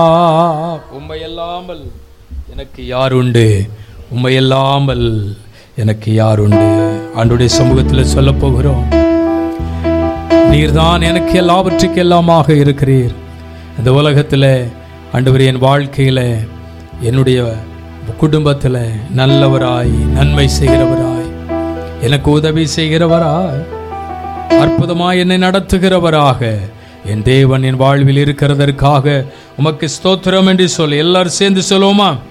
உம்மை அல்லாமல் எனக்கு யார் உண்டு உம்மை அல்லாமல் எனக்கு யார் உண்டு ஆண்டுடைய சமூகத்தில் சொல்ல போகிறோம் நீர்தான் எனக்கு எல்லாவற்றுக்கு எல்லாமாக இருக்கிறீர் இந்த உலகத்தில் ஆண்டவர் என் வாழ்க்கையில் என்னுடைய குடும்பத்தில் நல்லவராய் நன்மை செய்கிறவராய் எனக்கு உதவி செய்கிறவராய் அற்புதமாய் என்னை நடத்துகிறவராக என் தேவன் என் வாழ்வில் இருக்கிறதற்காக உமக்கு ஸ்தோத்திரம் என்று சொல்லி எல்லாரும் சேர்ந்து சொல்லுவோமா